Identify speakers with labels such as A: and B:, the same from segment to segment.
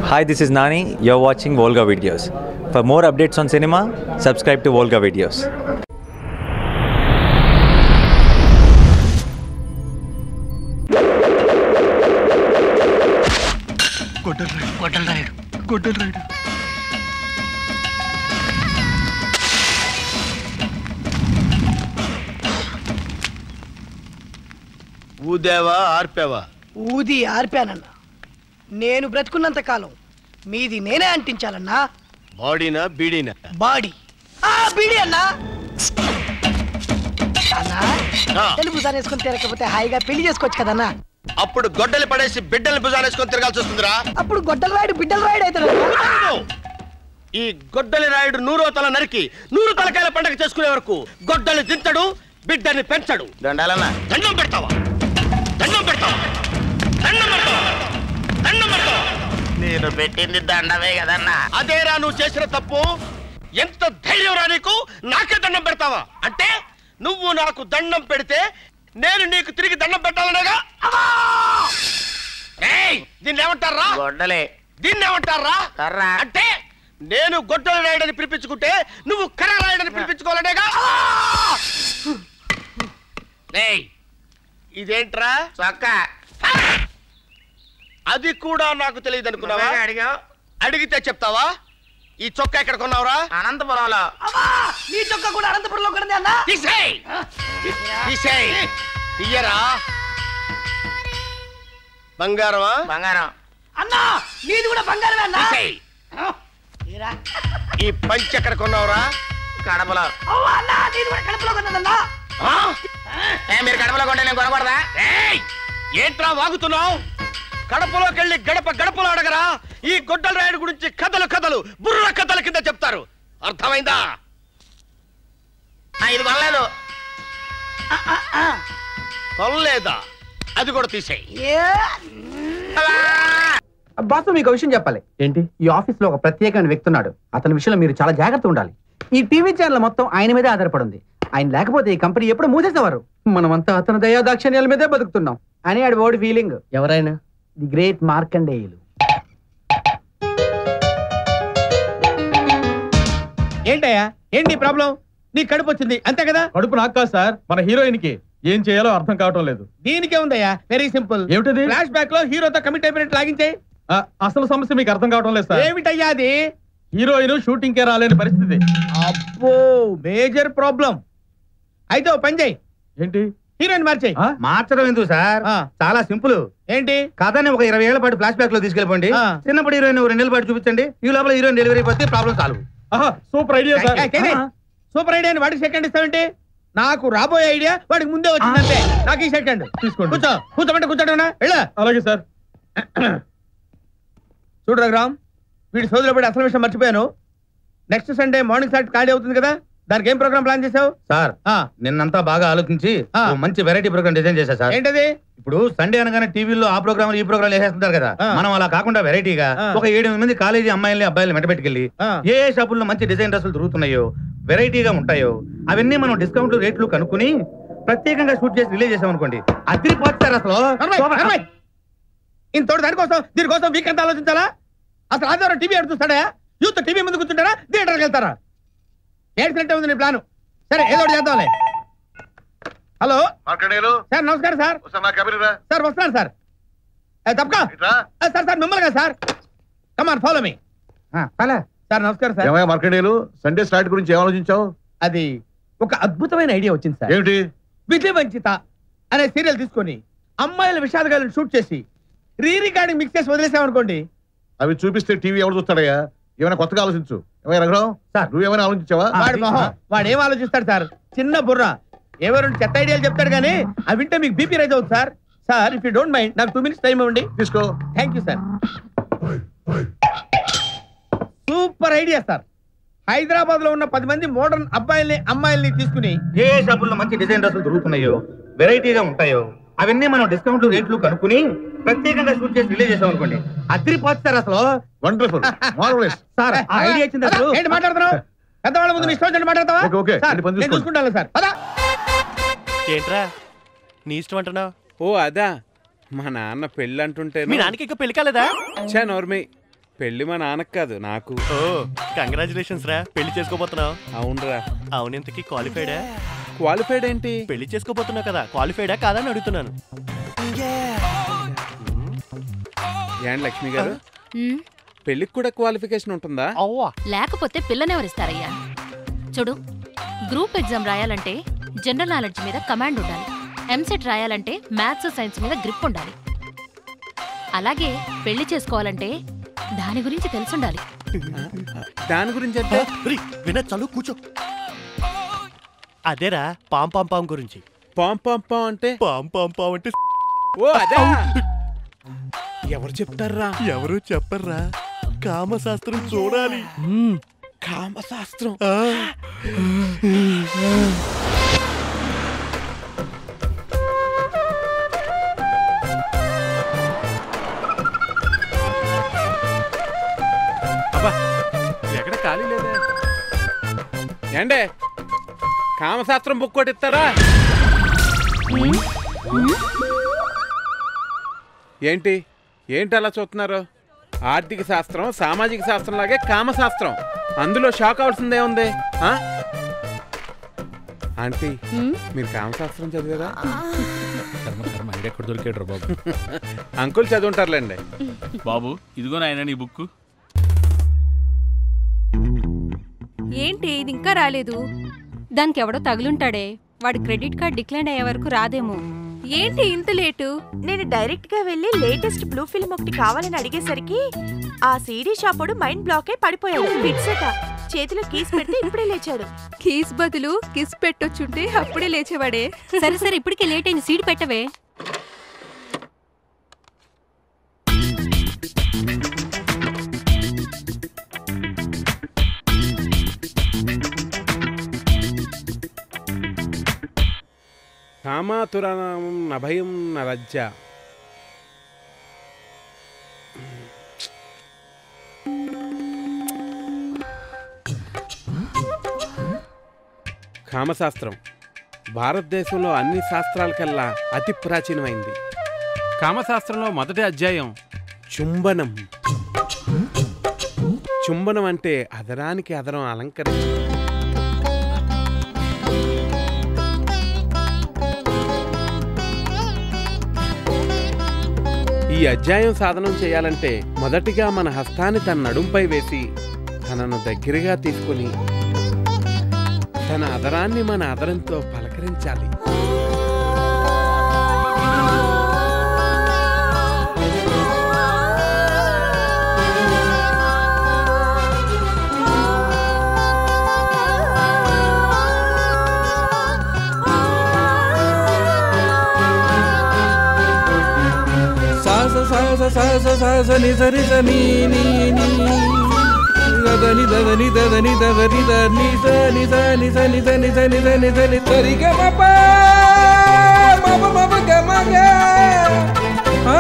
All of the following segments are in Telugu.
A: Hi, this is Nani. You're watching Volga Videos. For more updates on cinema, subscribe to Volga Videos.
B: గొడ్డల Rayudu గొడ్డల Rayudu
C: ఊదేవా ఆర్పేవా
D: ఊది ఆర్పానన్నా నేను బ్రతుకున్నంత కాలం మీది నేనే అంటించాలన్నా
C: బాడీనా బీడీనా
D: బాడీ ఆ బీడి అన్నా అన్నా
C: ఆ.
D: తెలుగు వేసుకొని తిరగకపోతే హాయిగా పెళ్లి చేసుకోవచ్చు కదన్నా
C: అప్పుడు గొడ్డలి పడేసి బిడ్డల్ని భుజానేసుకొని తిరగాల్సి వస్తుందిరా
D: అప్పుడు గొడ్డల రాయుడు బిడ్డల రాయుడు అవుతాడు
C: ఈ గొడ్డలి రాయుడు నూరో తల నరికి నూరు తలకాయల పండగ చేసుకునే వరకు గొడ్డలి దించడు బిడ్డని పెంచడు
E: దండాలన్నా
C: దండం పెడతావా దండం పెడతావా దండం పెడతావా దండం పెడతావా
E: నేను పెట్టింది దండమే కదన్నా
C: అదేరా నువ్వు చేసిన తప్పు ఎంత ధైర్యం రా నీకు నాకే దండం పెడతావా అంటే నువ్వు నాకు దండం పెడితే నేను నీకు తిరిగి దండం పెట్టాలనేగా అమ్మా! ఏయ్, దీన్ని ఏమంటారా
E: గొడ్డలే
C: దీన్ని ఏమంటారా
E: కర్ర.
C: అంటే నేను గొడ్డల రాయడని పిలిపించుకుంటే నువ్వు కర్ర రాయడని పిలిపించుకోవాలనేగా అమ్మా! ఏయ్, ఇదేంట్రా
E: చొక్క
C: అది కూడా నాకు తెలియదు అనుకున్నావా
E: నువ్వేగా అడిగావు
C: అడిగితే చెప్తావా ఈ చొక్కా ఎక్కడ కొన్నావురా
E: అనంతపురంలో
D: అమ్మా నీ చొక్క కూడా అనంతపురంలో కొన్నది అన్నా
C: తీసేయ్ తీసేయ్ తీయరా బంగారమా
E: బంగారం
D: అన్నా నీది కూడా బంగారమే అన్నా
C: తీసేయ్
D: తీరా.
C: ఈ పంచ్ ఎక్కడ కొన్నావురా
E: కడపలో
D: అవ్వ అన్నా నీది కూడా కడుపులో కొన్నదన్నా
C: ఆ?
E: ఏ మీరు కడపలో కొంటే నేను కొనకూడదా
C: ఏయ్! ఏంట్రా వాగుతున్నావు గడపలోకి వెళ్ళి గడప గడపలో అడగరా ఈ గొడ్డల రాయుడు గురించి కథలు కథలు బుర్ర కథల కింద చెప్తారు అర్థమైందా
E: ఆ, ఇది కొనలేదు
C: కొనలేదా అది కూడా తీసేయ్
D: ఏ
F: బాసు మీకు విషయం చెప్పాలి ఏంటి ఈ ఆఫీస్ లో ఒక ప్రత్యేకమైన వ్యక్తి ఉన్నాడు అతని విషయంలో మీరు చాలా జాగ్రత్త ఉండాలి ఈ టీవీ ఛానల్ మొత్తం ఆయన మీదే ఆధారపడి ఉంది ఆయన లేకపోతే ఈ కంపెనీ ఎప్పుడు మూసేసేవారు మనమంతా అతని దయా దాక్షణ్యాల మీదే బతుకుతున్నాం అని ఆడి ఓడి ఫీలింగ్ ఎవరైనా ది గ్రేట్ మార్కండేయులు
G: ఏంటయ్యా ఏంటి ప్రాబ్లం నీ కడుపు వచ్చింది అంతే కదా
H: కడుపు నాకు కాదు సార్ మన హీరోయిన్ కి ఏం చేయాలో అర్థం కావటం లేదు
G: దీనికే ఉందయ్యా వెరీ సింపుల్
H: ఏమిటది
G: ఫ్లాష్ బ్యాక్ లో హీరోతో కమిట్ అయిపోయినట్టు లాగించే
H: ఆ, అసలు సమస్య మీకు అర్థం కావటం లేదు సార్
G: ఏమిటయ్యా అది
H: హీరోయిన్ షూటింగ్ కే రాలేని పరిస్థితి
G: అబ్బో మేజర్ ప్రాబ్లం అయితే ఓ పని చేయి
H: ఏంటి
G: హీరోయిన్ మార్చేయి
H: ఆ?
F: మార్చడం ఎందుకు సార్
G: ఆ.
F: చాలా సింపుల్
G: ఏంటి
F: కథని ఒక ఇరవై ఏళ్ల పాటు ఫ్లాష్ బ్యాక్ లో తీసుకెళ్ళిపోండి
G: ఆ.
F: చిన్నప్పుడు హీరోయిన్ రెండేళ్ల పాటు చూపించండి ఈ లోపల హీరోయిన్ డెలివరీ అయిపోతే ప్రాబ్లం సాల్వ్
H: ఆహా, super idea sir
G: super idea అని వాడికి సెకండ్ ఇస్తావంటే నాకు రాబోయే ఐడియా వాడికి ముందే వచ్చిందంటే నాకు ఈ సెకండ్
H: తీసుకోండి.
G: కూర్చో కూర్చోమంటే కూర్చోటనా వెళ్ళా
H: అలాగే సార్
G: చూడు రఘురామ్ వీడి సోదరులు పడి అసలు విషయం మర్చిపోయాను నెక్స్ట్ సండే మార్నింగ్ సాట్ ఖాళీ అవుతుంది కదా దానికి ఏం ప్రోగ్రామ్ ప్లాన్ చేసావు
F: సార్
G: ఆ,
F: నిన్నంతా బాగా ఆలోచించి
G: ఆ.
F: ఓ మంచి వెరైటీ ప్రోగ్రామ్ డిజైన్ చేశా సార్
G: ఏంటది
F: ఇప్పుడు సండే అనగానే టీవీలో ఆ ప్రోగ్రామ్ ఈ ప్రోగ్రామ్ వేసేస్తుంటారు కదా
G: ఆ.
F: మనం అలా కాకుండా వెరైటీగా
G: ఆ.
F: ఒక ఏడు మంది కాలేజీ అమ్మాయిల్ని అబ్బాయిల్ని వెంటబెట్టుకెళ్ళి
G: ఆ.
F: ఏ ఏ షాపుల్లో మంచి డిజైన్ డ్రెస్సులు దొరుకుతున్నాయో వెరైటీగా ఉంటాయో అవన్నీ మనం డిస్కౌంట్ రేట్లు కనుక్కుని ప్రత్యేకంగా షూట్ చేసి రిలీజ్ చేసాం అనుకోండి అదిరిపోతారు అసలు
G: నర్మయ్, నర్మయ్. ఇంతోటి దానికోసం దీనికోసం వీక్ అంతా ఆలోచించాలా అసలు ఆదివారం టీవీ ఆడుతుంటాడా యూత్ టీవీ ముందు కూర్చుంటారా థియేటర్కి వెళ్తారా ఏడ్చినట్టే ఉంది నీ ప్లాన్ సరే ఏదో ఒకటి చేద్దాంలే హలో
I: మార్కండేయులు
G: సార్ నమస్కారం సార్
I: ఒకసారి నా క్యాబిన్ రా
G: సార్ వస్తున్నాను సార్ ఏ, తప్పకా
I: ఇట్రా
G: ఏ, సార్ సార్ మిమ్మల్ని కదా సార్ కమాన్ ఫాలో మీ
F: ఆ, పలా.
G: సార్ నమస్కారం సార్
I: ఏమయ్యా మార్కండేయులు సండే స్లాట్ గురించి ఏం ఆలోచించావు
G: అది ఒక అద్భుతమైన ఐడియా వచ్చింది సార్
I: ఏమిటి
G: విజయ వంచిత అనే సీరియల్ తీసుకొని అమ్మాయిల విషాదగాలను షూట్ చేసి రీ రికార్డింగ్ మిక్స్ చేసి వదిలేసామనుకోండి
I: అవి చూపిస్తే టీవీ ఎవరు చూస్తాడయ్యా ఏమైనా కొత్తగా ఆలోచించు ఏమైనా రఘురావు
F: సార్.
I: నువ్వేమైనా ఆలోచించావా
G: వాడి మొహం వాడు ఏం ఆలోచిస్తాడు సార్ చిన్న బుర్ర ఏవో రెండు చెత్త ఐడియాలు చెప్తాడు కానీ అవి వింటే మీకు బీపీ రైజ్ అవుతుంది sir sir if you don't mind నాకు టూ మినిట్స్ టైం ఇవ్వండి
I: తీసుకో
G: thank you sir super idea sir Hyderabad లో ఉన్న పది మంది మోడర్న్ అబ్బాయిల్ని అమ్మాయిల్ని తీసుకుని
F: ఏ ఏ షాపుల్లో మంచి డిజైన్ డ్రెస్సులు దొరుకుతున్నాయో వెరైటీగా ఉంటాయో అవన్నీ మనం డిస్కౌంట్ రేట్లు కనుక్కుని ప్రత్యేకంగా షూట్ చేసి రిలీజ్ చేసాం అనుకోండి అదిరిపోతారు అసలు
I: వండర్ఫుల్ మార్వలెస్
F: సార్ ఆ ఐడియా వచ్చింది
G: పద,
F: అసలు
G: ఏంటి మాట్లాడుతున్నావు పెద్దవాళ్ళ ముందు నీ ఇష్టం వచ్చినట్టు మాట్లాడతావా
I: ఓకే, ఓకే.
G: సార్,
I: వెళ్ళి పని
G: నేను
I: చూసుకోండి.
G: చూసుకుంటాను సార్ పదా
J: ఏంట్రా నీ ఇష్టం అంటున్నావు
K: ఓ అదా మా నాన్న పెళ్ళి అంటుంటే
J: మీ నాన్నకి ఇంకా పెళ్లి కాలేదా
K: చా నోర్మి పెళ్లి మా నాన్నకు కాదు నాకు
J: ఓ కంగ్రాచులేషన్స్ రా పెళ్లి చేసుకోబోతున్నావు
K: అవునరా
J: అవును ఇంతకీ క్వాలిఫైడా
K: క్వాలిఫైడ్ ఏంటి
J: పెళ్లి చేసుకోబోతున్నావు కదా క్వాలిఫైడా కాదా అని అడుగుతున్నాను
K: ఏంటి లక్ష్మి గారు పెళ్లికి కూడా క్వాలిఫికేషన్ ఉంటుందా
J: అవ్వా
L: లేకపోతే పిల్లనెవరిస్తారయ్యా చూడు గ్రూప్ ఎగ్జామ్ రాయాలంటే జనరల్ నాలెడ్జ్ మీద కమాండ్ ఉండాలి ఎంసెట్ రాయాలంటే మ్యాథ్స్ సైన్స్ మీద గ్రిప్ ఉండాలి అలాగే పెళ్లి చేసుకోవాలంటే దాని గురించి తెలుసుండాలి
K: దాని గురించి అంటే
J: విన చదువు కూర్చో అదేరా పాం పాం పాం గురించి
K: పాం పాం పాం అంటే
J: పాం పాం పాం అంటే
K: ఓ అదే ఎవరు చెప్తారా
J: ఎవరు చెప్పర్రా కామశాస్త్రం చూడాలి
K: కామశాస్త్రం అబ్బా ఎక్కడ ఖాళీ లేదే ఏండే కామశాస్త్రం బుక్ ఒకటి ఇస్తారా ఏంటి ఏంటి అలా చూస్తున్నారు ఆర్థిక శాస్త్రం సామాజిక శాస్త్రం లాగే కామశాస్త్రం అందులో షాక్ అవ్వాల్సిందే ఉంది ఆ? ఆంటీ మీరు కామశాస్త్రం చదివారా
M: ఎక్కడ దొరికాడు బాబు
K: అంకుల్ చదువుంటారులేండి
M: బాబు ఇదిగో నాయన నీ బుక్
N: ఏంటి ఇది ఇంకా రాలేదు దానికి ఎవడో తగులుంటాడే వాడి క్రెడిట్ కార్డ్ డిక్లైన్ అయ్యే వరకు రాదేమో ఏంటి ఇంత లేటు
O: నేను డైరెక్ట్ గా వెళ్ళి లేటెస్ట్ బ్లూ ఫిల్మ్ ఒకటి కావాలని అడిగేసరికి ఆ సీడీ షాపుడు మైండ్ బ్లాక్ అయి పడిపోయాడు ఫిట్సట చేతిలో కీస్ పెడితే ఇప్పుడే లేచాడు
N: కీస్ బదులు కిస్ పెట్టొచ్చుంటే అప్పుడే లేచేవాడే
L: సరే సరే ఇప్పటికే లేట్ అయింది సీడ్ పెట్టవే
K: కామాతురం నభయం నరజ్జ కామశాస్త్రం భారతదేశంలో అన్ని శాస్త్రాలకల్లా అతి ప్రాచీనమైంది కామశాస్త్రంలో మొదటి అధ్యాయం చుంబనం చుంబనం అంటే అదరానికి అదరం అలంకరించడం ఈ అధ్యాయం సాధనం చేయాలంటే మొదటిగా మన హస్తాన్ని తన నడుంపై వేసి తనను దగ్గరగా తీసుకుని తన అదరాన్ని మన అదరంతో పలకరించాలి
P: సాస సాస సాస సాస నిజ నిజ నీ నీ నీ దని దని దని దని దని నిజ నిజ నిజ నిజ నిజ నిజ నిజ నిజ రి గ మ ప మ ప మ ప గ మ గ ఆ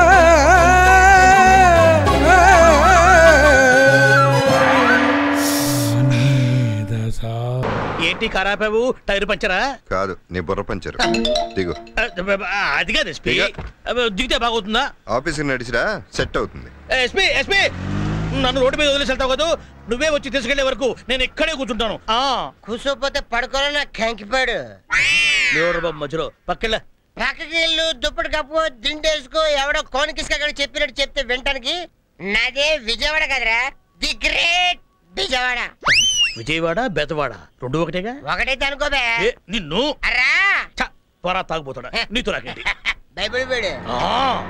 C: ఏంటి ఖరాబాబు టైర్ పంచరా
Q: కాదు నీ బుర్ర పంచరు దిగు
C: అది కాదు ఎస్పీ దిగితే బాగవుతుందా
Q: ఆఫీస్కి నడిచిరా సెట్ అవుతుంది
C: ఎస్పీ ఎస్పీ నన్ను రోడ్డు మీద వదిలేసి వెళ్తావు కదా నువ్వే వచ్చి తీసుకెళ్లే వరకు నేను ఇక్కడే కూర్చుంటాను ఆ
R: కూర్చోపోతే పడుకోలే నా కంకిపాడు
C: ఎవరు బాబు మధ్యలో పక్కెళ్ళ
R: పక్కకి వెళ్ళు దుప్పటి కప్పు దిండేసుకో ఎవడో కోనికిస్క చెప్పినట్టు చెప్తే వింటానికి నాదే విజయవాడ కదరా ది గ్రేట్ విజయవాడ
C: విజయవాడ బెతవాడ రెండు ఒకటేగా
R: ఒకటైతే అనుకోబే
C: ఏ, నిన్ను
R: అరా
C: పొరా తాగుపోతాడా నీతో రాకేంటి
R: బైబిల్ వీడు
C: ఆ.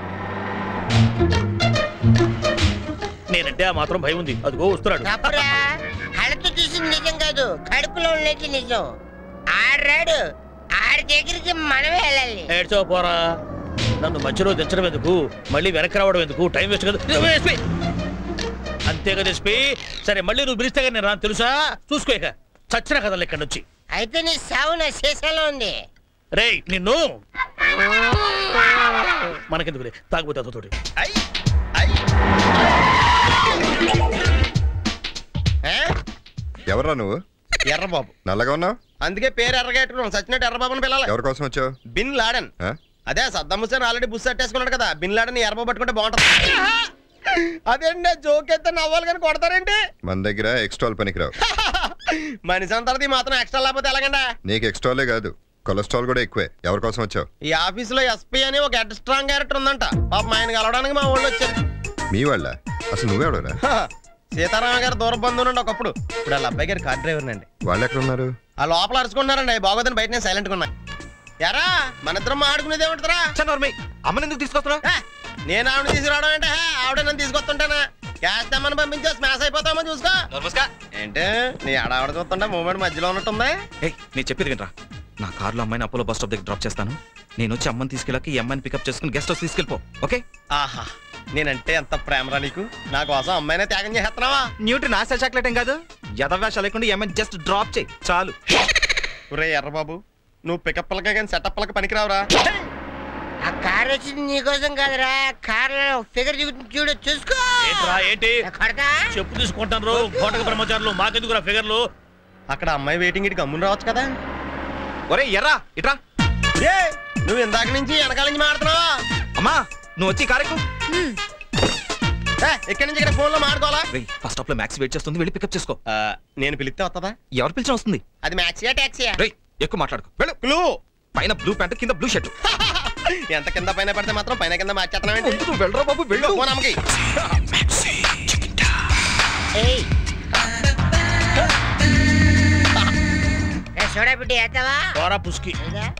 C: నేనంటే ఆ మాత్రం భయం ఉంది అదిగో వస్తున్నాడు
R: తప్పురా కళ్ళతో చూసింది నిజం కాదు కడుపులో ఉన్నది నిజం ఆడాడు ఆడి దగ్గరికి మనమే వెళ్ళాలి
C: ఏడ్చో పోరా నన్ను మధ్యలో దించడం ఎందుకు మళ్ళీ వెనక్కి రావడం ఎందుకు టైం వేస్ట్ కదా ఇదిగో ఎస్పీ అంతే కదా ఎస్పీ సరే మళ్ళీ నువ్వు పిలిస్తే కానీ నేను రాను తెలుసా చూసుకో ఇక చచ్చిన కథలు ఇక్కడి నుంచి
R: అయితే నీ సావు నా శేషాలో ఉంది
C: రేయ్ నిన్ను మనకెందుకులే తాగుపోతే అతతోటి
Q: ఎవరా నువ్వు
C: ఎర్రబాబు
Q: నల్లగా ఉన్నావు
C: అందుకే పేరు ఎర్రగట్టుకున్నాం సచ్చినట్టు ఎర్రబాబుని పిల్లలు
Q: ఎవరి కోసం వచ్చావు
C: బిన్ లాడన్
Q: ఆ?
C: అదే సద్దాం హుసేన్ ఆల్రెడీ బుస్ కట్టేసుకున్నాడు కదా బిన్ లాడన్ ఎర్రబాబు పట్టుకుంటే బాగుంటుంది అదేంటి జోక్ అయితే నవ్వాలి కానీ కొడతారేంటి
Q: మన దగ్గర ఎక్స్ట్రాల్ పనికిరావు
C: మనిషి అంతది మాత్రం ఎక్స్ట్రా లేకపోతే ఎలాగండి
Q: నీకు ఎక్స్ట్రాలే కాదు కొలెస్ట్రాల్ కూడా ఎక్కువే ఎవరి కోసం వచ్చావు
C: ఈ ఆఫీసులో ఎస్పీ అని ఒక హెడ్ స్ట్రాంగ్ క్యారెక్టర్ ఉందంట పాపం ఆయన కలవడానికి మా ఊళ్ళో వచ్చారు
Q: మీ వాళ్ళ అసలు నువ్వెవడరా
C: సీతారామ గారు దూర బంధువు నుండి ఒకప్పుడు ఇప్పుడు వాళ్ళ అబ్బాయి గారు కార్ డ్రైవర్ అండి
Q: వాళ్ళు ఎక్కడ ఉన్నారు
C: ఆ లోపల అరుచుకుంటున్నారండి బాగోదని బయట నేను సైలెంట్ ఉన్నా ఎరా మన ఇద్దరం మాట్లాడుకునేది ఏమంటారా అమ్మని ఎందుకు తీసుకొస్తున్నావు నేను ఆవిడ తీసుకురావడం అంటే హే, ఆవిడ నన్ను తీసుకొస్తుంటానా క్యాష్ తెమ్మని పంపించే స్మాష్ అయిపోతామో చూసుకో ఏంటి నీ ఆడావిడ చూస్తుంటే మూమెంట్ మధ్యలో ఉన్నట్టుందా
S: ఏయ్ నేను చెప్పేది వినరా నా కార్లో అమ్మాయిని అపోలో బస్ స్టాప్ దగ్గర డ్రాప్ చేస్తాను నేను వచ్చి అమ్మని తీసుకెళ్ళాక ఈ అమ్మాయిని పికప్ చేసుకుని గెస్ట్ హౌస్ తీసుకెళ్ళిపో ఓకే
C: ఆహా నేనంటే ఎంత ప్రేమరా నీకు నా కోసం అమ్మాయినే త్యాగం చేస్తున్నావా
S: న్యూట్రి నాశా చాక్లెట్ ఏం కాదు యథవ్యాష లేకుండా ఈ అమ్మాయిని జస్ట్ డ్రాప్ చేయి చాలు
C: ఒరే ఎర్రబాబు నువ్వు పికప్లకే కానీ సెటప్లకి పనికిరావురా
R: ఆ కార్ వచ్చింది నీకోసం కాదురా కార్ ఫిగర్ చూడు చూసుకో
M: ఏంట్రా ఏంటి
R: కొడతా
M: చెప్పు తీసుకుంటాను కోటక బ్రహ్మచారులు మాకెందుకురా ఫిగర్లు
C: అక్కడ అమ్మాయి వెయిటింగ్ ఇటు గమ్మున రావచ్చు కదా
S: ఒరే ఎర్రా ఇట్రా
C: ఏ నువ్వు ఇందాక నుంచి వెనకాల నుంచి మాడుతున్నావా
S: అమ్మా నువ్వు వచ్చి కారెక్కు
C: ఎక్కడి నుంచి ఇక్కడ ఫోన్ లో మాడుకోవాలా
S: బస్ స్టాప్ లో మ్యాక్స్ వెయిట్ చేస్తుంది వెళ్ళి పికప్ చేసుకో
C: నేను పిలిస్తే వస్తుందా
S: ఎవరు పిలిచిన వస్తుంది
C: అది మ్యాక్సియా టాక్సీయా
S: రేయ్ ఎక్కువ మాట్లాడుకో వెళ్ళు
C: క్లూ
S: పైన బ్లూ ప్యాంట్ కింద బ్లూ షర్ట్
C: ఎంత కింద పైన పడితే మాత్రం పైన కింద మార్చేస్తున్నావు
S: వెళ్ళరా బాబు వెళ్ళు
C: ఫోన్ అమ్మకి
R: ఏయ్ ఏ, సోడా బిడ్డ వేస్తావా
M: పోరా పుస్కి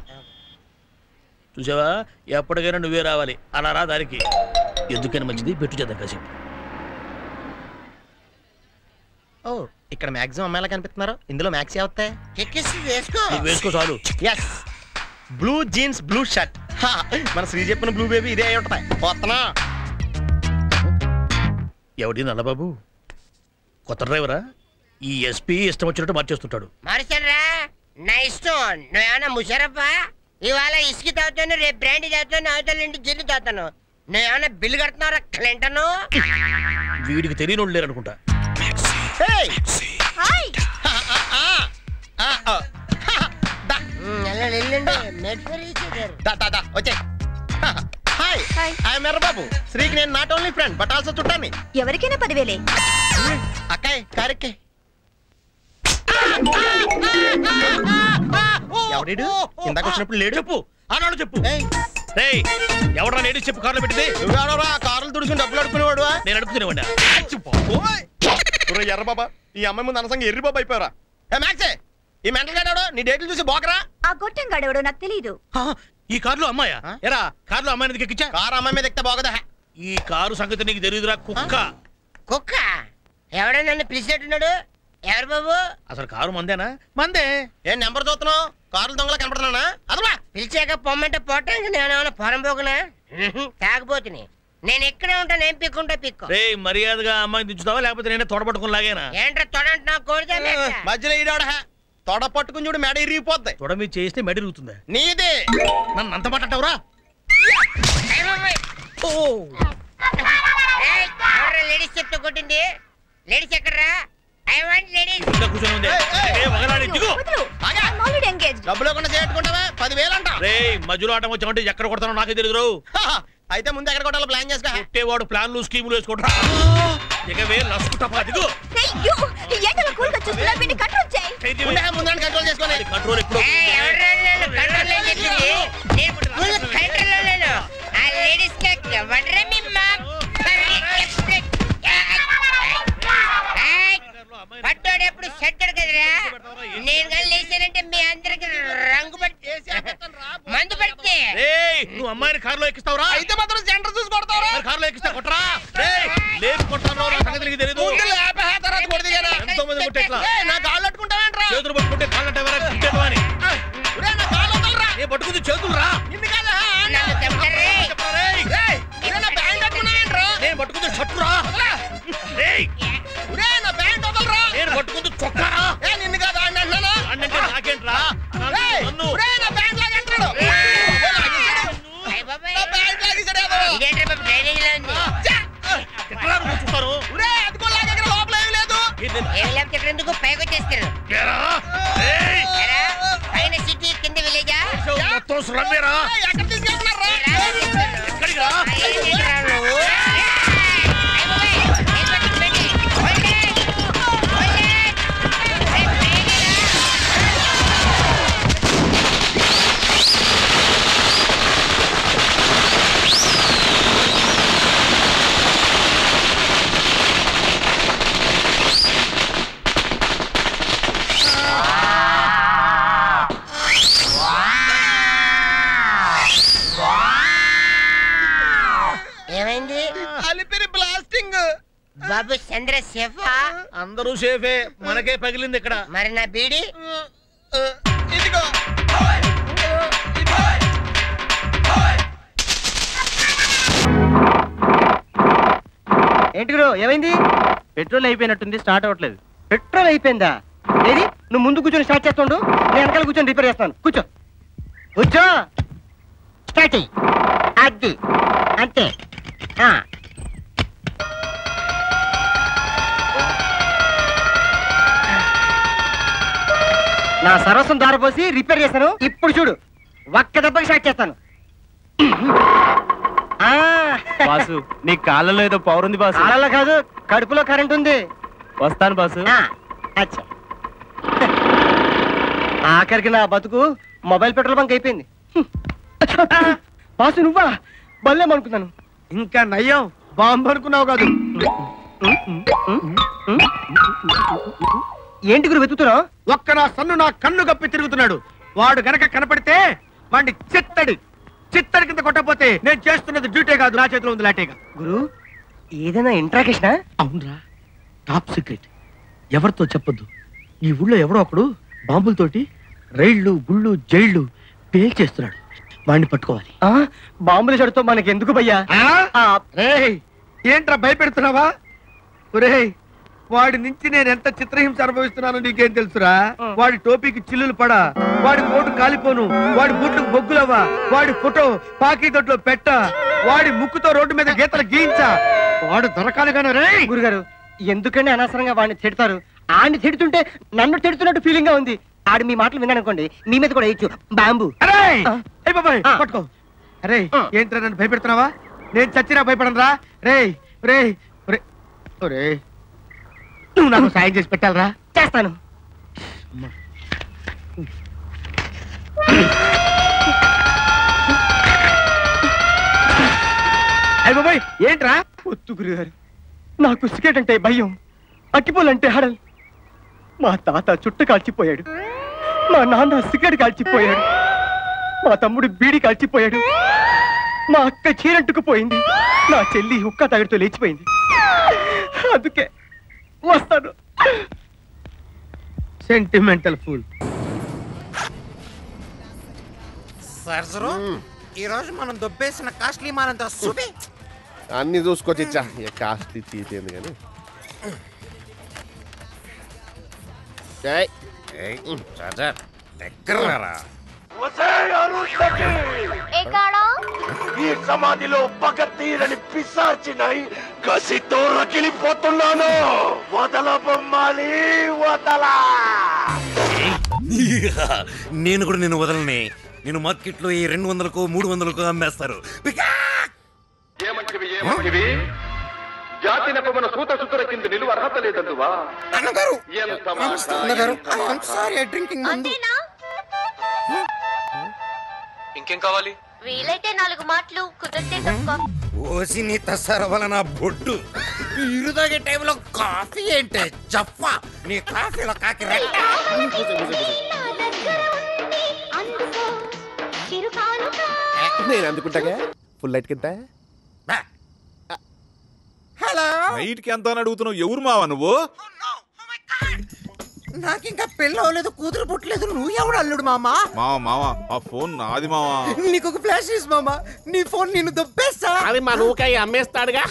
M: చూసావా ఎప్పటికైనా నువ్వే రావాలి అలా రా దానికి ఎందుకని మంచిది బెట్టు చేద్దాం కాసేపు
C: ఓ ఇక్కడ మాక్సిమం అమ్మాయిలా కనిపిస్తున్నారు ఇందులో మ్యాక్స్ వస్తాయి
R: చెక్కిస్తుంది వేసుకో
M: నువ్వు వేసుకో చాలు
C: yes blue jeans blue shirt మన శ్రీ చెప్పిన బ్లూ బేబీ ఇదే అయి ఉంటాయి వస్తున్నా
M: ఎవడి నల్లబాబు కొత్త డ్రైవరా ఈ ఎస్పీ ఇష్టం వచ్చినట్టు మార్చేస్తుంటాడు
R: మారుస్తానరా నా ఇష్టం నువ్వేమన్నా ముషరఫా ఇవాళ ఇసుక తాగుతాను రేపు బ్రాండ్ తాగుతాను అవతల ఇంటి జిల్లు తాగుతాను నువ్వేమన్నా బిల్లు కడుతున్నారా క్లింటను
M: వీడికి తెలియని లేరు అనుకుంటా
R: వెళ్ళండి మేడ్ ఫర్ ఈచ్ అదర్
C: దా దా దా వచ్చే హాయ్ ఐఎమ్ ఎర్రబాబు శ్రీకి నేను not only friend but also చుట్టాన్ని
O: ఎవరికైనా పదివేలే
C: అక్కాయ్ కారెక్కే ఎవడీడు ఇందాక వచ్చినప్పుడు లేడు
M: చెప్పు ఆనాడు చెప్పు రేయ్ ఎవడరా లేడీస్ చెప్పు కార్లో పెట్టింది
C: నువ్వెవడరా కార్లు తుడుచుకుని డబ్బులు అడుకునేవాడు
M: నేను అడుగుతునేవాడినా
C: ఎర్ర బాబా ఈ అమ్మాయి ముందు అనసంగా ఎర్రి బాబా అయిపోయారా ఏ మ్యాక్సే ఈ మెంటల్ గాడు నీ డేట్లు చూసి బోకరా
O: ఆ గొట్టం గడవడో నాకు తెలీదు
M: ఈ కార్లో అమ్మాయా ఎరా కార్లో అమ్మాయిని ఎందుకు ఎక్కించా
C: కారు అమ్మాయి మీద ఎక్కితే బాగదా
M: ఈ కారు సంగతి నీకు తెలియదురా కుక్క
R: కుక్క ఎవడో నన్ను పిలిచినట్టున్నాడు ఎవరు బాబు
M: అసలు కారు మందేనా మందే
C: ఏం నెంబర్ చూస్తున్నావు కార్లు దొంగలా కనపడుతున్నానా అదమా
R: పిలిచాక పొమ్మంటే పోవటానికి నేనేమన్నా పొరం పోకునా తాగబోతుని నేను ఎక్కడే ఉంటాను ఏం పిక్కుంటా పిక్కు
M: రే మర్యాదగా అమ్మాయిని దించుతావా లేకపోతే నేనే తోడబట్టుకుని లాగేనా
R: ఏంట్రా తొడంటున్నా కోడితే
C: మధ్యలో ఈడాడ తొడ పట్టుకుని చూడు మెడ ఇరిగిపోద్ది
M: తొడ మీద చేస్తే మెడి రూతుందా
C: నీదే
M: నన్ను అంత మాట అంటావురా
R: లేడీస్ చెప్తూ కొట్టింది లేడీస్ ఎక్కడరా ఐ వాంట్ లేడీస్
M: ఇంకా కూర్చొని ఉంది ఏ, వగలాడి దిగు
C: డబ్బులు లేకుండా చేట్టుకుంటావా పదివేలు అంట
M: రే మధ్యలో ఆటం వచ్చామంటే ఎక్కడ కొడతానో నాకే తెలియదు
C: అయితే ముందు ఎక్కడ కొట్టాలో ప్లాన్ చేసుకో
M: కొట్టేవాడు ప్లాన్లు స్కీములు వేసుకుంటా ఇక వే లసుకుంటా దిగు
O: ఎండలో కూల్గా చూస్తున్నా వీడిని కంట్రోల్ చేయి
C: ఉండే, ముందు కంట్రోల్ చేసుకోవాలి
M: కంట్రోల్ ఇప్పుడు
R: కంట్రోల్ చెప్పింది నేను ఫుల్ కంట్రోల్ లేను ఆ లేడీస్ వడ్రే మీ మా పట్టోడు ఎప్పుడు చెడ్డాడు కదరా నేను కానీ లేచానంటే మీ అందరికి రంగు పట్టి మందు పడితే
M: రేయ్ నువ్వు అమ్మాయిని కారులో ఎక్కిస్తావురా
C: అయితే మాత్రం సెంటర్ చూసి కొడతారా
M: మరి కారులో ఎక్కిస్తా కొట్టరా రేయ్ లేపు కొట్టాను నా సంగతి నీకు తెలియదు
C: ముందు లేపే, తర్వాత కొడితే కదా.
M: ఎంతో మంది కొట్టే ఎట్లా?
C: ఏయ్, నా కాళ్ళు అట్టుకుంటావేంట్రా
M: చేతులు పట్టుకుంటే కాళ్ళంటే ఎవరా గుడ్డెలు అని
C: ఒరేయ్, నా కాళ్ళు వదలరా.
M: నేను పట్టుకుంది చేతులు రా
C: నిన్ను కాదా?
R: నన్ను చంపరే
M: రేయ్
C: రేయ్, ఒరేయ్, నా ప్యాంట్ అట్టుకున్నావేంట్రా?
M: నేను పట్టుకుంది షర్టు రా రేయ్
C: ఒరేయ్, నా ప్యాంట్ వదలరా.
M: నేను పట్టుకుంది చొక్కా రా
C: ఏయ్, నిన్ను కాదా అని అంటున్నానా?
M: అంటే నాకేంట్రా
C: రేయ్,
M: నన్ను
C: ఒరేయ్, నా ప్యాంట్ లాగేస్తున్నాడు. ఓ, లాగేశాడు. నా ప్యాంట్ లాగేశాడు ఏదో.
R: ఇదేంట్రా బాబు డ్రైనేజ్ లో ఉంది
M: ఎట్లా కూర్చుంటారు
C: ఒరేయ్, అదిగో లాగేక్కడ లోపల ఏమీ లేదు.
R: ఏం లేకపోతే ఎందుకు పైకి వచ్చేస్తారు
M: ఏరా? రేయ్
R: ఎరా, పైన సిటీ కింద విలేజా
M: మొత్తం సురమ్మేరా
C: ఎక్కడ తీసుకెళ్తున్నారా?
M: ఎక్కడికి రా
R: నువ్వు ఏమైంది
C: అలిపిరి బ్లాస్టింగ్
R: బాబు చంద్ర సేఫా
M: అందరూ సేఫే మనకే పగిలింది ఇక్కడ
R: మరి నా బీడి
C: ఇదిగో
D: ఏంటి గురు ఏమైంది పెట్రోల్ అయిపోయినట్టుంది స్టార్ట్ అవ్వట్లేదు పెట్రోల్ అయిపోయిందా ఏది నువ్వు ముందు కూర్చొని స్టార్ట్ చేస్తుండు నేను వెనకాల కూర్చొని రిపేర్ చేస్తాను కూర్చో కూర్చో స్టార్ట్ చెయ్యి అది అంతే ఆ. నా సరస్వం దారిపోసి రిపేర్ చేశాను ఇప్పుడు చూడు ఒక్క దెబ్బకి స్టార్ట్ చేస్తాను ఆ.
T: బాసు నీ కాళ్ళలో ఏదో పవర్ ఉంది బాసు
D: కాళ్ళలో కాదు కడుపులో కరెంట్ ఉంది
T: వస్తాను బాసు
D: ఆ, అచ్చా ఆఖరికి నా బతుకు మొబైల్ పెట్రోల్ బంక్ అయిపోయింది హ్మ్. ఆ, బాసు నువ్వా బల్లేమనుకున్నాను
G: ఇంకా నయ్యం బాంబు అనుకున్నావు కాదు
D: ఏంటి గురు వెతుకుతున్నావు
G: ఒక్క నా సన్ను నా కన్ను కప్పి తిరుగుతున్నాడు వాడు గనక కనపడితే వాడిని చిత్తడి చిత్తడి కింద కొట్టకపోతే నేను చేస్తున్నది డ్యూటీ కాదు నా చేతిలో ఉంది లాటేగా
D: గురు ఏదైనా ఇంట్రాకేషనా
G: అవునరా టాప్ సీక్రెట్ ఎవరితో చెప్పొద్దు ఈ ఊళ్ళో ఎవడో ఒకడు బాంబులతోటి రైళ్లు గుళ్ళు జైళ్ళు పేల్చేస్తున్నాడు వాడిని పట్టుకోవాలి
D: ఆ, బాంబుల చెడుతో మనకి ఎందుకు భయ్యా
G: రేయ్ ఏంట్రా భయపెడుతున్నావా ఒరేయ్ వాడి నుంచి నేను ఎంత చిత్రహింస అనుభవిస్తున్నానో నీకేం తెలుసురా వాడి టోపీకి చిల్లులు పడా వాడి కోటు కాలిపోను వాడి బూట్లకు బొగ్గులవ్వా వాడి ఫోటో పాకీ దొడ్లో పెట్ట వాడి ముక్కుతో రోడ్డు మీద గీతలు గీయించా వాడు దొరకాలి కానీ రే
D: గురుగారు ఎందుకంటే అనవసరంగా వాడిని తిడతారు ఆడిని తిడుతుంటే నన్ను తిడుతున్నట్టు ఫీలింగ్ గా ఉంది ఆడు మీ మాటలు విన్నానుకోండి మీ మీద కూడా వేయచ్చు బాంబు
G: అరే బాబాయ్ పట్టుకో అరే ఏంట్రా నన్ను భయపెడుతున్నావా నేను చచ్చినా భయపడను రా రేయ్ రేయ్ ఒరే ఒరే నువ్వు నాకు సాయం చేసి పెట్టాలరా
D: చేస్తాను
G: అయ్య బాబాయ్ ఏంట్రా
D: వద్దు గురుగారు నాకు సిగరెట్ అంటే భయం అక్కిపోలంటే హడల్ మా తాత చుట్ట కాల్చిపోయాడు మా నాన్న సిగరెట్ కాల్చిపోయాడు మా తమ్ముడు బీడి కాల్చిపోయాడు మా అక్క చీరంటుకుపోయింది నా చెల్లి హుక్క తగడితో లేచిపోయింది అందుకే వస్తాను
G: సెంటిమెంటల్ ఫుల్
E: సరసరు ఈ రోజు మనం దొబ్బేసిన కాస్ట్లీ మాలంతా చూపి
U: అన్ని చూసుకొచ్చి ఇచ్చా ఇక కాస్ట్లీ తీసేది కానీ
E: చాచర్ దగ్గర రారా
C: ఈ సమాధిలో పగ తీరని పిశాచినై కసితో రగిలిపోతున్నాను వదల బొమ్మాలి వదల
V: నేను కూడా నేను వదలనే నేను మార్కెట్లో ఈ రెండు వందలకు మూడు వందలకు అమ్మేస్తారు
C: ఏమంటివి ఏమంటివి జాతి నెపమున సూత సుతుర కింద నిలువ అర్హత లేదందువా
E: అన్నగారు
C: ఎంత
E: నమస్తే
C: మాట,
E: అన్నగారు
C: ఎంత మాట.
E: సారీ డ్రింకింగ్ ముందు
W: ఇంకేం కావాలి
L: వీలైతే నాలుగు మాటలు కుదిరితే తక్కువ
E: ఓసి నీ తసరవల నా బొడ్డు ఇరు తాగే టైంలో కాఫీ ఏంటే జఫా నీ కాఫీలో కాకి రెట్ట
U: నేను అందుకుంటాగా ఫుల్ లైట్ కింద
E: హలో
X: నైట్ కి ఎంత అని అడుగుతున్నావు ఎవరు మావా నువ్వు
E: నాకింకా పెళ్ళి అవ్వలేదు కూతురు పుట్టలేదు నువ్వు ఎవడు అల్లుడు మామా
X: మావా మావా ఆ ఫోన్ నాది మావా
E: నీకు ఒక ఫ్లాష్ ఇస్ మామా నీ ఫోన్ నిన్ను దొబ్బేస్తా
U: అది మా నూకాయ అమ్మేస్తాడుగా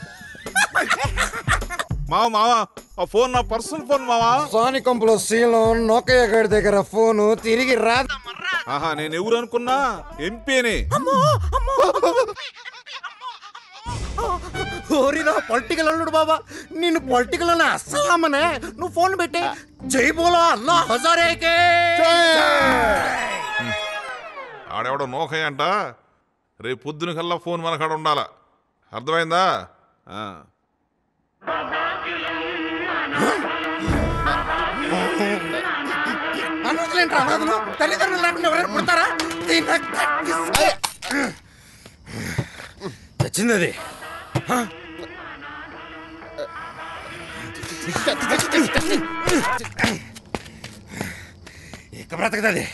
X: మావా మావా ఆ ఫోన్ నా పర్సనల్ ఫోన్ మావా
E: సోని కొంపలో శీలం నోకయ్య గారి దగ్గర ఫోను తిరిగి రాదు
X: ఆహా నేను ఎవరు అనుకున్నా ఎంపీని
E: ఓరినా పొలిటికల్ అల్లుడు బాబా నిన్ను పొలిటికల్ అని అస్సలామనే నువ్వు ఫోన్ పెట్టి జై బోలో అల్లా హజారేకే
X: ఆడెవడో నోకయ్య అంట రేపు పొద్దున కల్లా ఫోన్ మన కాడ ఉండాలా అర్థమైందా ఆ.
E: అనవసరం అనాథలు తల్లిదండ్రులు లేకుండా ఎవరైనా పుడతారా దీన్ని కక్కిస్తా.
V: వచ్చింది అది
E: ఇక బ్రతకదది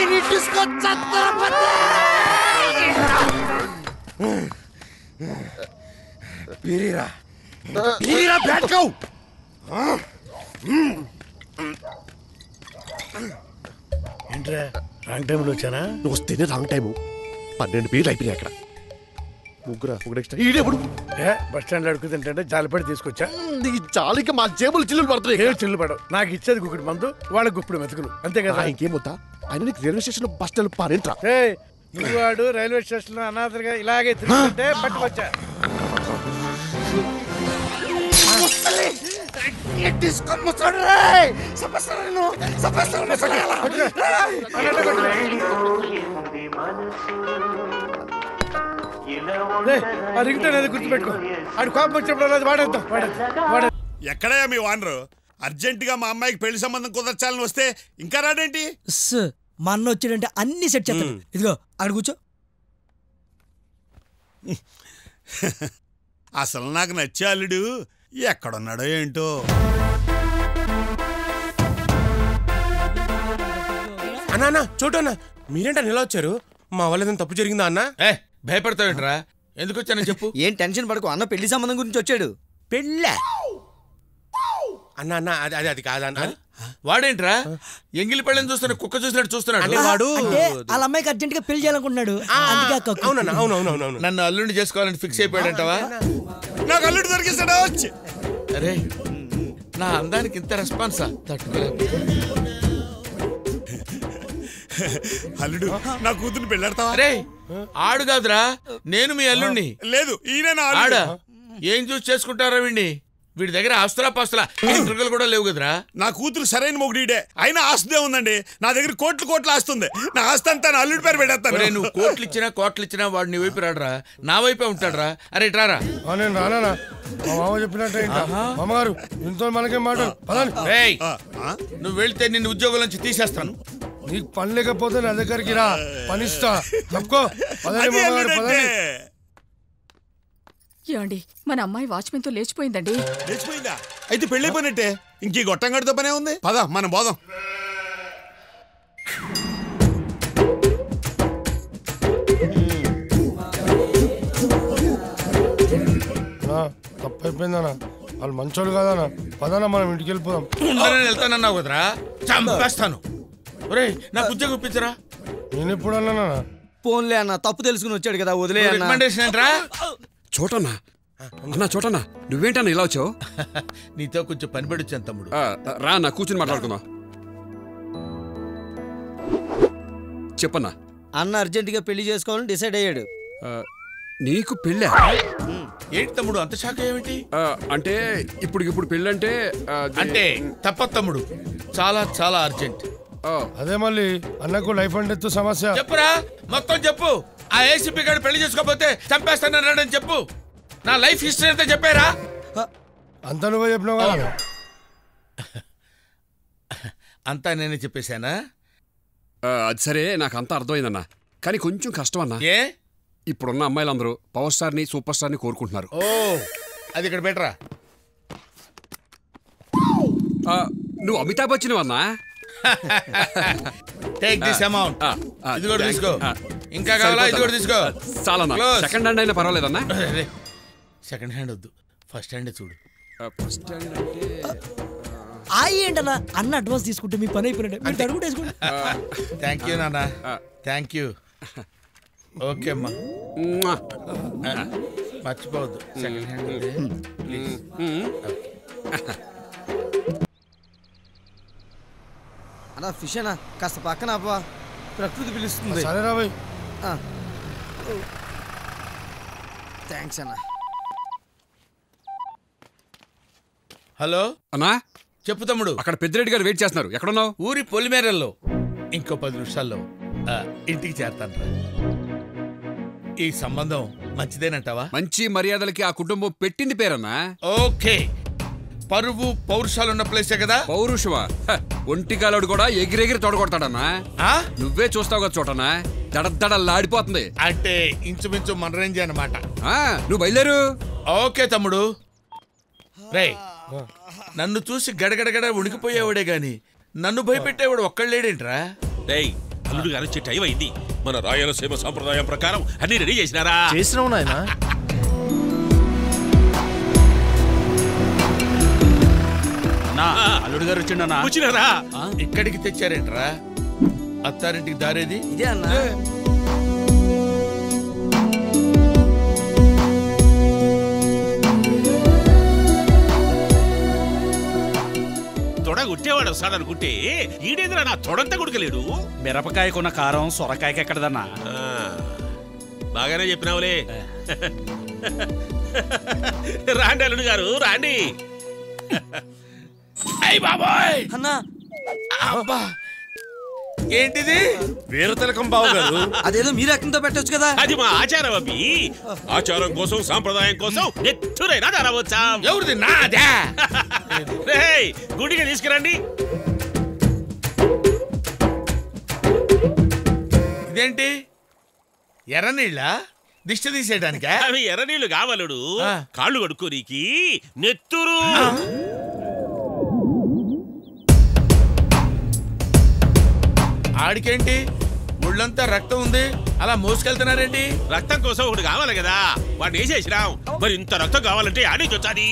E: నీ డిస్కో ఛత్రపతి బీరీరా బీరీరా బ్యాట్ కౌ
M: ఏంట్రా రాంగ్ టైంలో వచ్చానా
U: నువ్వు వస్తేనే రాంగ్ టైము పన్నెండు బీర్లు అయిపోయినాయి అక్కడ ముగ్గురా ఒకటి ఎక్స్ట్రా ఈడెప్పుడు
M: ఏ బస్ స్టాండ్ అడుగుతుంటే జాలిపడి తీసుకొచ్చా
U: నీ జాలికి మా జేబులు చిల్లులు పడుతున్నాయి
M: ఏం చిల్లు పడవు నాకు ఇచ్చేది గుక్కడి మందు వాళ్ళకి గుప్పుడు మెతుకులు అంతే కదా
U: ఆ, ఇంకేం వద్దా ఆయన నీకు రైల్వే స్టేషన్ బస్ స్టాండ్ పారేంట్రా
M: ఏయ్, నువ్వు వాడు రైల్వే స్టేషన్ లో అనాథలుగా ఇలాగే తిరుగుతుంటే పట్టుకొచ్చా
E: డిస్కో ముసడు రే సపసరను సపసరను ముసడాలా
M: రేయ్, ఆ రింగ్ టోన్ అది గుర్తుపెట్టుకో ఆడు కోపం వచ్చినప్పుడు అది వాడేద్దాం వాడేద్దాం వాడేద్దాం
A: ఎక్కడయ్యా మీ వానరు అర్జెంటుగా మా అమ్మాయికి పెళ్లి సంబంధం కుదర్చాలని వస్తే ఇంకా రాడేంటి
B: సార్ మా అన్న వచ్చాడంటే అన్ని సెట్ చేస్తాడు ఇదిగో అక్కడ కూర్చో
A: అసలు నాకు నచ్చే అల్లుడు ఎక్కడున్నాడో ఏంటో
C: అన్నా అన్న చోటు అన్న మీరేంటా నిలా వచ్చారు మా వాళ్ళ ఏదైనా తప్పు జరిగిందా అన్న
F: ఏ భయపడతావేంట్రా ఎందుకు వచ్చానని చెప్పు
B: ఏం టెన్షన్ పడకు అన్న పెళ్లి సంబంధం గురించి వచ్చాడు పెళ్ళ
C: అన్న అన్న అది అది అది కాదన్న
F: వాడేంట్రా ఎంగిలి పెళ్ళని చూస్తున్న కుక్క చూసినట్టు చూస్తున్నాడు
C: అంటే వాడు
B: అంటే వాళ్ళ అమ్మాయికి అర్జెంట్ గా పెళ్లి చేయాలనుకుంటున్నాడు అందుకే ఆ కక్కు.
C: అవునన్నా అవునవునవును
F: నన్ను అల్లుడిని చేసుకోవాలని ఫిక్స్ అయిపోయాడంటావా
A: నాకు అల్లుడు దొరికిస్తాడా వచ్చి
F: అరే నా అందానికి ఇంత రెస్పాన్సా తట్టుకోలేదు
A: అల్లుడు నా కూతురు పెళ్ళాడతావా
F: అరే ఆడు కాదురా నేను మీ అల్లుడిని
A: లేదు ఈయన నా
F: ఆడ
A: అల్లుడు.
F: ఏం చూసి చేసుకుంటారా వీడిని వీడి దగ్గర ఆస్తులా పాస్తులా ఎంట్రుకలు కూడా లేవు కదరా
A: నా కూతురు సరైన మొగుడీడే అయినా ఆస్తుందే ఉందండి నా దగ్గర కోట్లు కోట్లు ఆస్తుంది నా ఆస్తి అంతా నా అల్లుడి పేరు
F: ఒరేయ్,
A: పెట్టేస్తాను
F: నువ్వు కోట్లు ఇచ్చినా కోట్లు ఇచ్చినా వాడు నీ వైపు రాడరా నా వైపే ఉంటాడురా అరే ఇట్రారా
G: నేను రానా మా మామ చెప్పినట్టే ఇంటా. మామగారు ఇంతో మనకేం మాట పదండి
F: రేయ్ నువ్వు వెళ్తే నిన్ను ఉద్యోగం నుంచి తీసేస్తాను
G: నీకు పని లేకపోతే నా దగ్గరికి రా పనిస్తా చెప్పుకో పదండి
A: అది
G: మామగారు
A: అల్లుడంటే.
G: పదండి
H: ఏమండి మన అమ్మాయి వాచ్మెన్తో లేచిపోయిందండి
A: లేచిపోయిందా అయితే పెళ్ళైపోయినట్టే ఇంక ఈ గొట్టంగడితో పనే ఉంది పద మనం పోదాం
G: నా, తప్పైపోయిందనా వాళ్ళు మంచోళ్ళు కాదనా పదనా మనం ఇంటికి వెళ్ళిపోదాం
F: ఉందని వెళ్తానన్నావు కదరా చంపేస్తాను ఒరేయ్ నాకు ఉద్యోగం ఇప్పించరా
G: నేను ఎప్పుడు అన్నానా
B: పోన్లే అన్న తప్పు తెలుసుకుని వచ్చాడు కదా వదిలే అన్న
F: రికమెండేషన్ ఏంట్రా
Y: చోటన్నా అన్నా చోటన్నా నువ్వేంటన్నా ఇలా వచ్చావు
F: నీతో కొంచెం పని పడొచ్చాను తమ్ముడు
Y: రా అన్న కూర్చుని మాట్లాడుకుందాం చెప్పన్నా
B: అన్న అర్జెంట్ గా పెళ్లి చేసుకోవాలని డిసైడ్ అయ్యాడు
Y: నీకు పెళ్ళా
F: ఏంటి తమ్ముడు అంత షాక్ ఏమిటి
Y: ఆ, అంటే ఇప్పుడు ఇప్పుడు పెళ్ళంటే ఆ, అది-
F: అంటే తప్ప తమ్ముడు చాలా చాలా అర్జెంట్
G: అదే మళ్ళీ అన్నకు లైఫ్ అండ్ డెత్ సమస్య
F: చెప్పురా మొత్తం చెప్పు ఆ ఏసీపీ గారు పెళ్లి చేసుకోకపోతే చంపేస్తానన్నాడని చెప్పు నా లైఫ్ హిస్టరీ అంతా చెప్పారా
G: అంతా నువ్వే చెప్పినావు కదా
F: అంతా నేనే చెప్పేశానా
Y: ఆ, అది సరే నాకు అంతా అర్థమైందన్నా కానీ కొంచెం కష్టం అన్నా
F: ఏ
Y: ఇప్పుడున్న అమ్మాయిలందరూ పవర్ స్టార్ని సూపర్ స్టార్ని కోరుకుంటున్నారు
F: ఓ అది ఇక్కడ బెటరా
Y: ఆ, నువ్వు అమితాబ్ బచ్చన్ అన్నా
F: టేక్ దిస్ అమౌంట్ ఇది కూడా తీసుకో ఇంకా కావాలా ఇది కూడా తీసుకో
Y: చాలన్నా సెకండ్ హ్యాండ్ అయినా పర్వాలేదన్నా
F: సెకండ్ హ్యాండ్ వద్దు ఫస్ట్ హ్యాండ్ చూడు
Y: ఫస్ట్ హ్యాండ్ అంటే
B: ఆ ఏంటన్న అన్న అడ్వాన్స్ తీసుకుంటే మీ పని అయిపోయినట్టు మీరు తడుగుంటే వేసుకోండి
F: థ్యాంక్ యూ నాన్న థ్యాంక్ యూ ఓకే అమ్మా ఆ, మర్చిపోవద్దు సెకండ్ హ్యాండ్ ఉంది. ప్లీజ్
B: అన్న ఫిష్ అన్న కాస్త పక్కన అవ్వా ప్రకృతి పిలుస్తుంది
G: సరే రా భయ్
B: థ్యాంక్స్ అన్న
F: హలో
Y: అన్నా
F: చెప్పు తమ్ముడు
Y: అక్కడ పెద్దిరెడ్డి గారు వెయిట్ చేస్తున్నారు ఎక్కడున్నావు
F: ఊరి పొలిమేరల్లో ఇంకో పది నిమిషాల్లో ఆ, ఇంటికి చేరతాను రా ఈ సంబంధం మంచిదేనంటావా
Y: మంచి మర్యాదలకి ఆ కుటుంబం పెట్టింది పేరన్నా
F: ఓకే పరువు పౌరుషాలున్న ప్లేసే కదా
Y: పౌరుషమా హ, ఒంటికాలోడు కూడా ఎగిరెగిరి తొడగొడతాడన్నా నువ్వే చూస్తావు కదా చోటనా దడదడలాడిపోతుంది
F: అంటే ఇంచుమించు మన రేంజ్ అనమాట
Y: ఆ, నువ్వు బయలుదేరు
F: ఓకే తమ్ముడు రే నన్ను చూసి గడగడగడ ఉణికిపోయేవాడే గాని నన్ను భయపెట్టేవాడు ఒక్కళ్ళేడేంట్రా
A: డేయ్
I: అల్లుడు గారు వచ్చే టైం అయింది మన రాయలసీమ సంప్రదాయం ప్రకారం అన్ని రెడీ చేసినారా
U: చేసినావు నాయనా
F: నా అల్లుడు గారు వచ్చిండనా
I: వచ్చినారా
F: ఇక్కడికి తెచ్చారేంట్రా అత్తారింటికి దారేది
B: ఇదే అన్నా
I: తొడ గుట్టేవాడు వస్తాడనుకుంటే ఈడేంద్ర నా తొడంతా గుడకలేడు
T: మిరపకాయకున్న కారం సొరకాయకి ఎక్కడదన్నా
I: ఆ, బాగానే చెప్పినావులే రాండి అల్లుడు గారు రాండి
F: అయ్య బాబాయ్
B: అన్నా
F: అబ్బా ఏంటిది వీర తిలకం బావు గారు
B: అదేదో మీరు అక్కంతో పెట్టొచ్చు కదా
I: అది మా ఆచారం అవి ఆచారం కోసం సాంప్రదాయం కోసం ఎత్తురైనా ధరవచ్చా
F: ఎవరిది నాదే
I: రేయ్, గుడికి తీసుకురండి
F: ఇదేంటి ఎర్ర నీళ్ళ దిష్టి తీసేయడానికా
I: అవి ఎర్రనీళ్లు కావలుడు
F: ఆ.
I: కాళ్ళు కడుక్కోనీకి నెత్తురు
F: ఆడికేంటి ఒళ్ళంతా రక్తం ఉంది అలా మోసుకెళ్తున్నారేంటి
I: రక్తం కోసం ఒకటి కావాలి కదా వాడిని వేసేసినాం మరి ఇంత రక్తం కావాలంటే ఆడే చొచ్చాది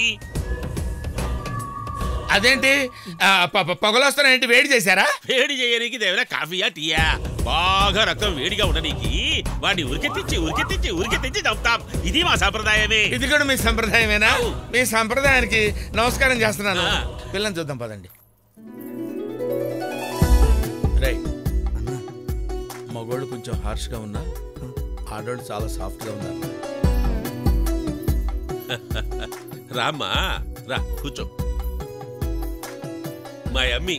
F: అదేంటి ఆ, ప- ప- పొగలొస్తానేంటి వేడి చేశారా
I: వేడి చేయడానికి దేవరా కాఫీయా టీయా బాగా రక్తం వేడిగా ఉండనీకి వాడిని ఉరికెత్తించి ఉరికెత్తించి ఉరికెత్తించి చంపుతాం ఇది మా సంప్రదాయమే
F: ఇది కూడా మీ సంప్రదాయమేనా మీ సంప్రదాయానికి నమస్కారం చేస్తున్నాను పిల్లని చూద్దాం పదండి రై మగోళ్ళు కొంచెం హార్ష్గా ఉన్నా ఆడోళ్ళు చాలా సాఫ్ట్గా ఉన్నారు
I: రామ్మా రా కూర్చో మా అమ్మి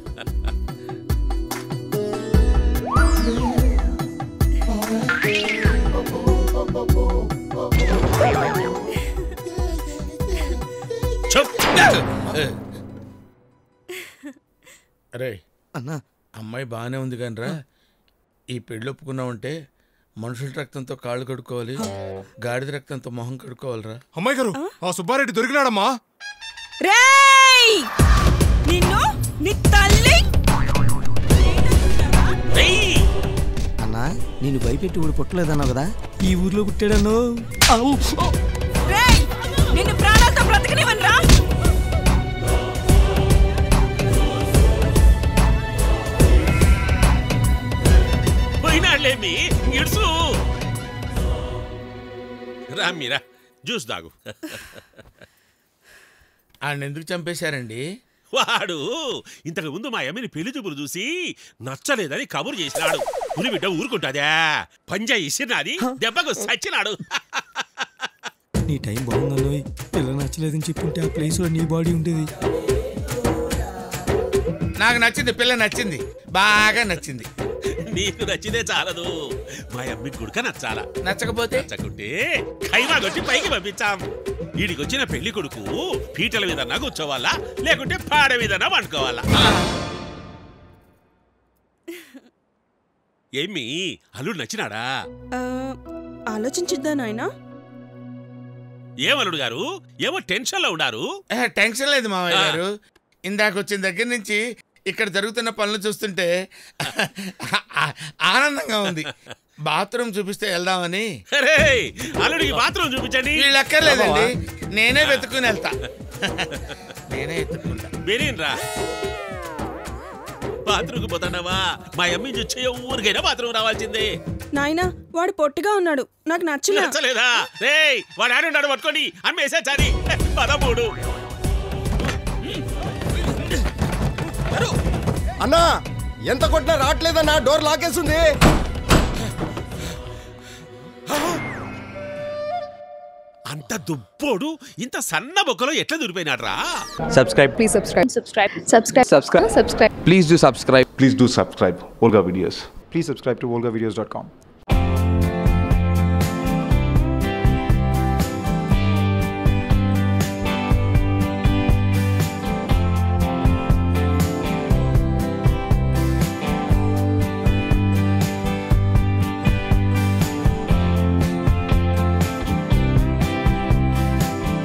F: రే
B: అన్నా
F: అమ్మాయి బాగానే ఉంది కానీ రా ఈ పెళ్ళి ఒప్పుకున్నావంటే మనుషుల రక్తంతో కాళ్ళు కడుక్కోవాలి గాడిద రక్తంతో మొహం కడుక్కోవాలిరా
U: అమ్మాయి గారు ఆ సుబ్బారెడ్డి దొరికినాడమ్మా
J: రేయ్ నిన్ను నీ తల్లి
B: అన్నా నేను భయపెట్టి ఊడి పుట్టలేదన్నావు కదా ఈ ఊర్లో పుట్టాడను
J: రేయ్ నిన్ను ప్రాణాలతో బ్రతకనివనరా
I: పోయినాళ్ళేమి ఇడుసు రా మీరా జ్యూస్ తాగు
F: ఆయన ఎందుకు చంపేశారండి
I: వాడు ఇంతకు ముందు మా అమ్మని పెళ్లి చూపులు చూసి నచ్చలేదని కబురు చేసినాడు పులిబిడ్డ ఊరుకుంటాదా పంజా ఇసిరినాది దెబ్బకు సచ్చినాడు
B: నీ టైం బాగుందన్నోయ్ పిల్ల నచ్చలేదని చెప్పుంటే ఆ ప్లేస్ లో నీ బాడీ ఉండేది
F: నాకు నచ్చింది పిల్ల నచ్చింది బాగా నచ్చింది
I: నీకు నచ్చితే చాలదు మా అమ్మకి గుడక నచ్చాలా
F: నచ్చకపోతే
I: నచ్చకుంటే ఖైమా కొట్టి పైకి పంపించాం వీడికొచ్చిన పెళ్లి కొడుకు పీటల మీద కూర్చోవాలా లేకుంటే పాడ మీద వండుకోవాలా ఏమి అల్లుడు నచ్చినాడా
J: ఆ, ఆలోచించిద్దా నాయనా
I: ఏం అల్లుడు గారు ఏమో టెన్షన్ లో ఉన్నారు
F: ఏ, టెన్షన్ లేదు మావయ్య గారు ఇందాక వచ్చిన దగ్గర నుంచి ఇక్కడ జరుగుతున్న పనులు చూస్తుంటే ఆ- ఆనందంగా ఉంది బాత్రూమ్ చూపిస్తే వెళ్దామని
I: అరే అల్లుడికి బాత్రూమ్ చూపించండి
F: వీళ్ళు ఎక్కర్లేదండి నేనే వెతుకుని వెళ్తా నేనే ఎత్తుకుంటా
I: బెరీన్రా బాత్రూమ్కి పోతాడావా మా అమ్మి చూచే ఊరికైనా బాత్రూమ్ రావాల్సిందే
J: నాయనా వాడు పొట్టిగా ఉన్నాడు నాకు నచ్చలే
I: నచ్చలేదా రేయ్ వాడు ఆడున్నాడు పట్టుకొని అమ్మేసా చారి పదమూడు
U: అన్నా ఎంత కొట్టినా రావట్లేదన్నా డోర్ లాకేస్తుంది
I: అంత దుబ్బోడు ఇంత సన్న బొక్కలో ఎట్లా దూరిపోయినాడు రా
K: Subscribe.
N: Please subscribe. Subscribe. Subscribe.
K: Subscribe.
N: Subscribe.
K: Please do subscribe.
P: Please do subscribe. Olga Videos.
Z: Please subscribe to volgavideos.com.